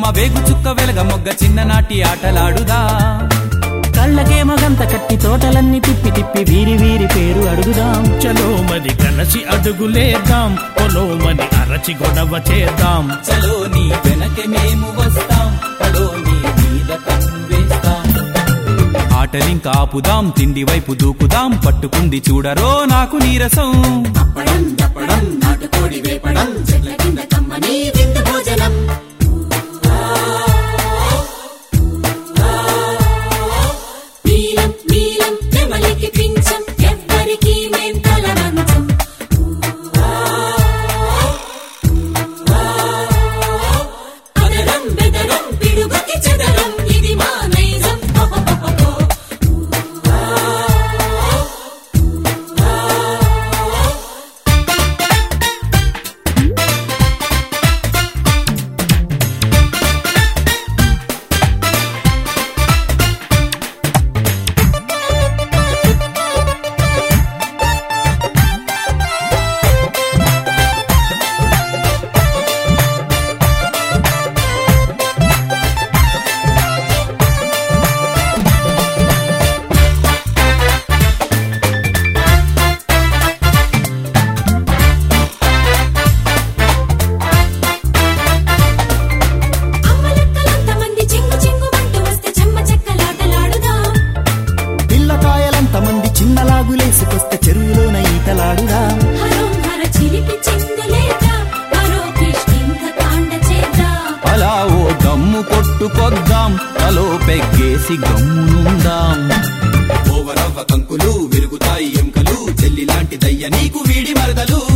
బతుకమ్మ వేగు చుక్క వెలగ మొగ్గ చిన్ననాటి ఆటలాడుదా కళ్ళకేమో గంత కట్టి తోటలన్నీ తిప్పి తిప్పి వీరి వీరి పేరు అడుగుదాం చలో మరి కలసి అడుగులేద్దాం పొలోమని అరచి గొడవ చేద్దాం చలో నీ వెనకే మేము వస్తాం పడో నీ మీద కన్వేస్తాం ఆటలింక ఆపుదాం తిండి వైపు దూకుదాం పట్టుకుంది చూడరో నాకు నీరసం అప్పడం దప్పడం నాటుకోడి వేపడం చెట్ల కింద కమ్మని విందు భోజనం నీలం నీలం నెమలికి పించం ఎవ్వరికి మేం తల మంచం అదరం బెదరం పిడుగుకి చెదరం ఇది మా నైజం అమ్మలక్కలంతమంది చెంగు చెంగుమంటూ వస్తే చెమ్మ చెక్కలాటలాడుదాం పిల్లకాయలంత మంది చిన్నలాగులేసుకొస్తే చెరువులోన ఈతలాడుదాం హరోం హర చిలిపి చిందులేద్దాం మరో కిష్కింద కాండ చేద్దాం అలా ఓ దమ్ము కొట్టుకొద్దాం తలో పెగ్గేసి గమ్మునుందాం ఓవరవ్వ కంకులు విరుగుతాయి ఎముకలు చెల్లి లాంటి దయ్య నీకు వీడి మరదలు